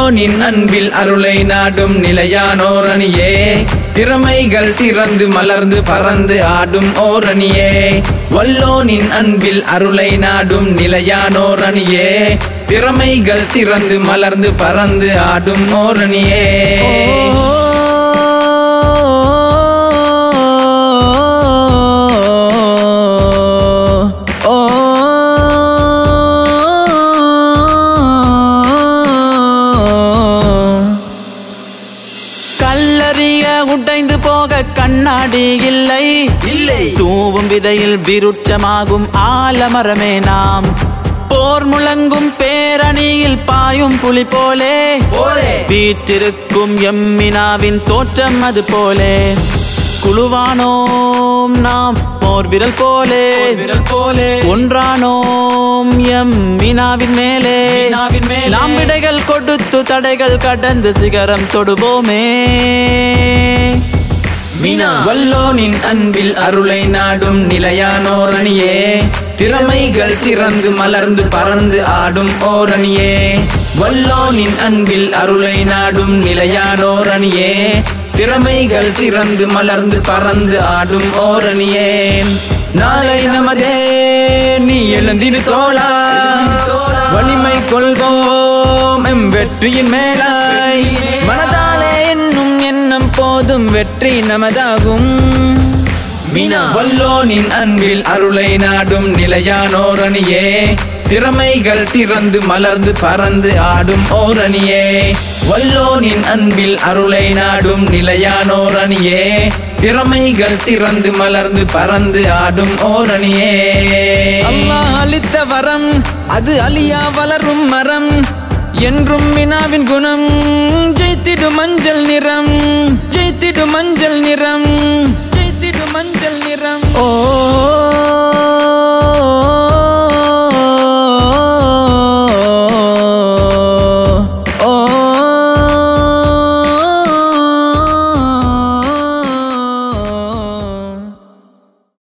வல்லோனின் அன்பில் அருளை நாடும் நிலையானோரணியே திறமைகள் திறந்து மலர்ந்து பறந்து ஆடும் ஓரணியே வல்லோனின் அன்பில் அருளை நாடும் நிலையானோரணியே திறமைகள் திறந்து மலர்ந்து பறந்து ஆடும் ஓரணியே கல்லறிய உடைந்து போக கண்ணாடி இல்லை இல்லை தூவும் விதையில் விருட்சமாகும் ஆலமரமே நாம் போர் முழங்கும் பேரணியில் பாயும் புலி போலே போலே வீற்றிருக்கும் எம்மினாவின் தோற்றம் அது போலே குழுவானோம் நாம் போர் விரல் போலே விரல் போலே ஒன்றானோம் எம் மீனாவின் மேலே மீனாவின் மேலே. நாம் விடைகள் கொடுத்து தடைகள் கடந்து சிகரம் தொடுவோமே மீனா வல்லோனின் அன்பில் அருளை நாடும் நிலையானோரணியே திறமைகள் திறந்து மலர்ந்து பறந்து ஆடும் ஓரணியே வல்லோனின் அன்பில் அருளை நாடும் நிலையானோரணியே திறமைகள் திறந்து மலர்ந்து பறந்து ஆடும் ஓரணியே நாளை நமதே நீ எழுந்திடு தோழா வலிமை கொள்வோம் எம் வெற்றியின் மேலாய் மனதாலே என்னும் எண்ணம் போதும் வெற்றி நமதாகும் மீனா வல்லோனின் அன்பில் அருளை நாடும் நிலையானோரணியே திறமைகள் திறந்து மலர்ந்து பறந்து ஆடும் ஓரணியே வல்லோனின் அன்பில் அருளை நாடும் நிலையானோரணியே திறமைகள் திறந்து மலர்ந்து பறந்து ஆடும் ஓரணியே அல்லாஹ் அளித்த வரம் அது அலியா வளரும் மரம் என்றும் வினாவின் குணம் ஜெயித்திடு மஞ்சள் நிறம் ஜெயித்திடு மஞ்சள் நிறம்